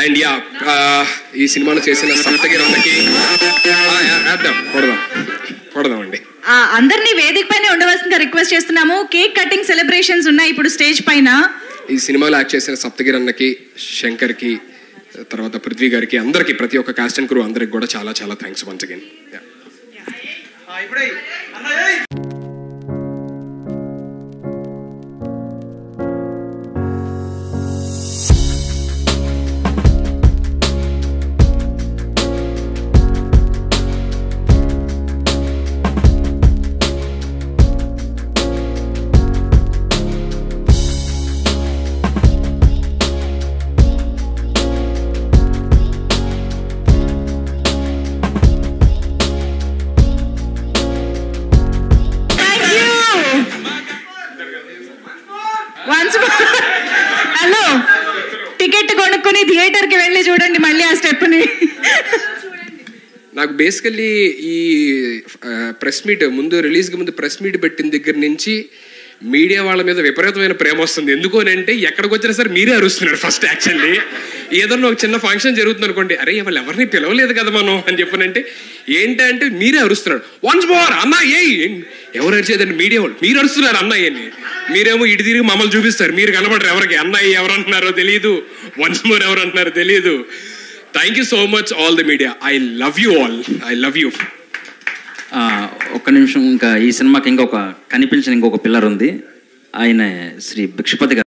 and yeah ఈ సినిమాలో చేసిన సప్తగిరి అన్నకి ఆ, యా, వేద్దాం కొడదాం కొడదాం అండి ఆ, అందరినీ వేదిక పైన ఉండవలసిందిగా రిక్వెస్ట్ చేస్తున్నాము కేక్ కటింగ్ సెలబ్రేషన్స్ ఉన్నాయి ఇప్పుడు స్టేజ్ పైన ఈ సినిమాలో యాక్ట్ చేసిన సప్తగిరి అన్నకి శంకర్కి తర్వాత పృథ్వీ గారికి అందరికి ప్రతి ఒక్క కాస్ట్ అండ్ క్రూ అందరికి కూడా చాలా చాలా thanks once again thank you once hello ticket కొనుక్కొని థియేటర్ కి వెళ్ళి చూడండి మళ్ళీ ఆ స్టెప్ ని నాకు బేసికల్లీ ఈ ప్రెస్ మీట్ ముందు రిలీజ్కి ముందు ప్రెస్ మీట్ పెట్టిన దగ్గర నుంచి మీడియా వాళ్ళ మీద విపరీతమైన ప్రేమ వస్తుంది ఎందుకు అని అంటే ఎక్కడికి వచ్చినా సరే మీరే అరుస్తున్నారు ఫస్ట్ యాక్చువల్లీ ఏదన్నా ఒక చిన్న ఫంక్షన్ జరుగుతుంది అనుకోండి అరే వాళ్ళు ఎవరిని పిలవలేదు కదా మనం అని చెప్పనంటే ఏంటంటే మీరే అరుస్తున్నారు వన్స్ మోర్ అన్న ఏ ఎవరు అరిచేదండి మీడియా వాళ్ళు మీరు అరుస్తున్నారు అన్నయ్యని మీరేమో ఇటు తిరిగి మమ్మల్ని చూపిస్తారు మీరు కనబడరు ఎవరికి అన్నయ్య ఎవరు అంటున్నారో తెలియదు వన్స్ మోర్ ఎవరు అంటున్నారో తెలియదు thank you so much all the media I love you all I love you ఆ, ఒక్క నిమిషం ఇంకా ఈ సినిమాకి ఇంకొక కనిపించిన ఇంకొక పిల్లర్ ఉంది ఆయన శ్రీ భిక్షపతి గారు